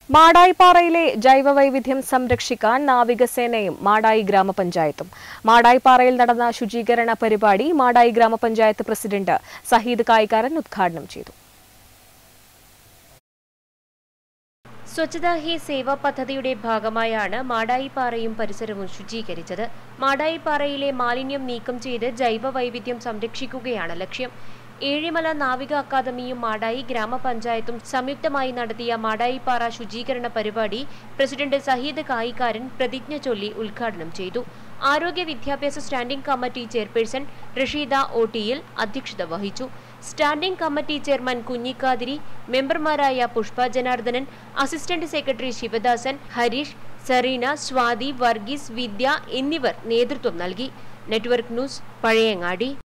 മാടായിപ്പാറയിലെ ജൈവവൈവിധ്യം സംരക്ഷിക്കാൻ നാവികസേനയും മാടായി ഗ്രാമപഞ്ചായത്തും മാടായിപ്പാറയിൽ നടന്ന ശുചീകരണ പരിപാടി മാടായി ഗ്രാമപഞ്ചായത്ത് പ്രസിഡന്റ് സഹീദ് കായിക്കാരൻ ഉദ്ഘാടനം ചെയ്തു സ്വച്ഛതാ ഹി സേവ പദ്ധതിയുടെ ഭാഗമായാണ് മാടായിപ്പാറയും പരിസരവും ശുചീകരിച്ചത് മാടായിപ്പാറയിലെ മാലിന്യം നീക്കം ചെയ്ത് ജൈവ വൈവിധ്യം സംരക്ഷിക്കുകയാണ് ലക്ഷ്യം ഏഴിമല നാവിക അക്കാദമിയും മാടായി ഗ്രാമപഞ്ചായത്തും സംയുക്തമായി നടത്തിയ മാടായിപ്പാറ ശുചീകരണ പരിപാടി പ്രസിഡന്റ് സഹീദ് കായിക്കാരൻ പ്രതിജ്ഞ ചൊല്ലി ഉദ്ഘാടനം ചെയ്തു ആരോഗ്യ വിദ്യാഭ്യാസ സ്റ്റാൻഡിംഗ് കമ്മിറ്റി ചെയർപേഴ്സൺ റഷീദ ഓട്ടിയിൽ അധ്യക്ഷത വഹിച്ചു സ്റ്റാൻഡിംഗ് കമ്മിറ്റി ചെയർമാൻ കുഞ്ഞിക്കാതിരി മെമ്പർമാരായ പുഷ്പ ജനാർദ്ദനൻ അസിസ്റ്റന്റ് സെക്രട്ടറി ശിവദാസൻ ഹരീഷ് സറീന സ്വാതി വർഗീസ് വിദ്യ എന്നിവർ നേതൃത്വം നൽകി നെറ്റ്വർക്ക് ന്യൂസ് പഴയങ്ങാടി